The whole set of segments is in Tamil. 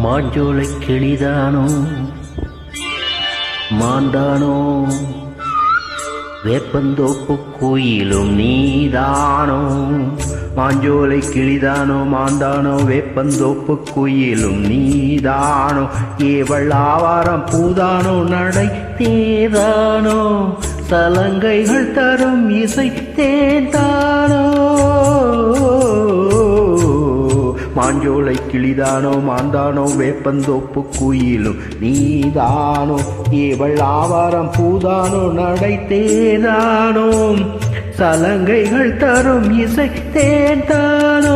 மாஞ்சோலை கிளிதானோ மாந்தானோ வேப்பந்தோப்பு கோயிலும் நீதானோ மாஞ்சோலை கிளிதானோ மாந்தானோ வேப்பந்தோப்பு கோயிலும் நீதானோ ஏவள் ஆவாரம் பூதானோ நடை தேதானோ சலங்கைகள் தரும் இசை தேதானோ மாஞ்சோலை கிளிதானோ மாந்தானோ வேப்பந்தோப்பு குயிலும் நீதானோ ஏவள் ஆவாரம் பூதானோ நடை தேதானோ சலங்கைகள் தரும் இசை தேதானோ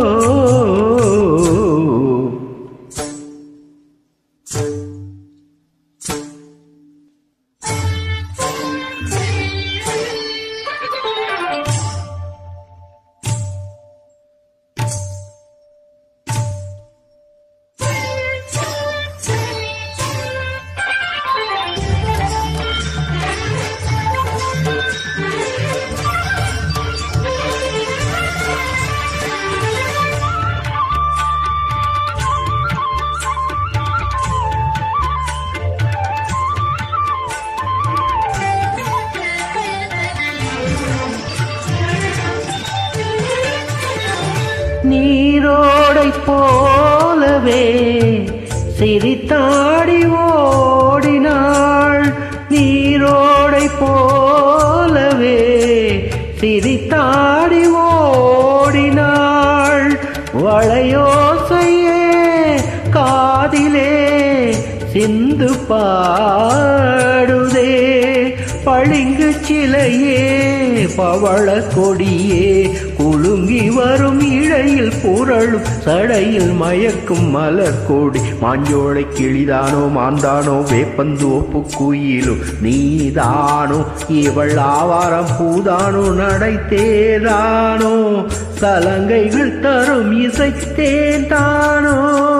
நீரோடை போலவே சிரித்தாடி ஓடினாள் நீரோடை போலவே சிரித்தாடி ஓடினாள் வளையோசையே காதிலே சிந்து பாடுதே பளிங்கு சிலையே பவள கொடியே குலுங்கி வரும் இழையில் புரளும் சடையில் மயக்கும் மலர் கோடி மாஞ்சோளை கிளிதானோ மாந்தானோ வேப்பந்தோப்பு குயிலும் நீதானோ இவள் ஆவாரம் பூதானோ நடை தேதானோ சலங்கைகள் தரும் இசை தேந்தானோ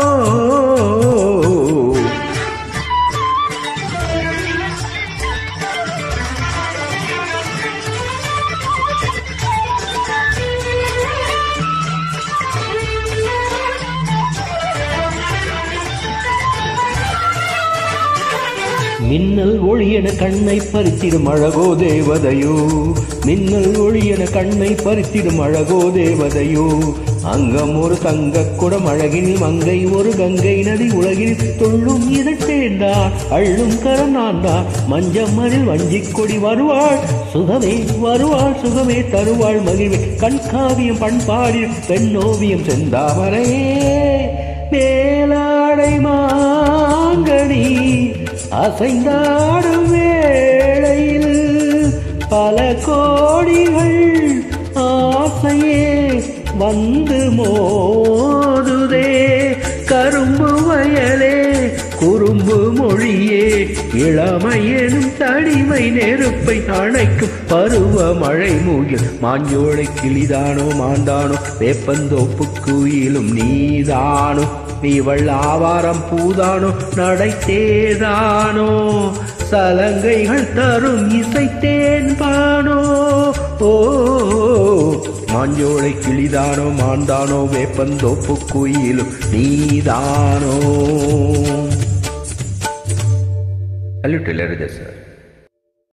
மின்னல் ஒளியன கண்ணை பறித்திடும் அழகோ தேவதையோ மின்னல் ஒளியன கண்ணை பறித்திடும் அழகோ தேவதையோ அங்கம் ஒரு தங்க குடம் அழகில் மங்கை ஒரு கங்கை நதி உலகில் துள்ளும் இதழ்த்தேண்டான் அள்ளும் கரநான்தான் மஞ்சமரில் வஞ்சிக் கொடி வருவாள் சுகமே வருவாள் சுகமே தருவாள் மகிழ்வே கண்காவியம் பண்பாடி பெண்ணோவியம் செந்தாமரையே மேலாடை மாங்கனி அசைந்தாடும் வேளையில் பல கோடிகள் ஆசையே வந்து மோதுதே கரும்பு வயலே குறும்பு மொழியே இளமையெனும் தனிமை நெருப்பை அணைக்கும் பருவ மழை மூயில் மாஞ்சோலை கிளிதானோ மாந்தானோ வேப்பந்தோப்பு குயிலும் நீதானோ இவள் ஆவாரம் பூதானோ நடை தேதானோ சலங்கைகள் தரும் இசை தேன்பானோ ஓ மாஞ்சோலை கிளிதானோ மாந்தானோ வேப்பந்தோப்பு குயிலும் நீதானோ சல்யூட் எல்லாரும் சார்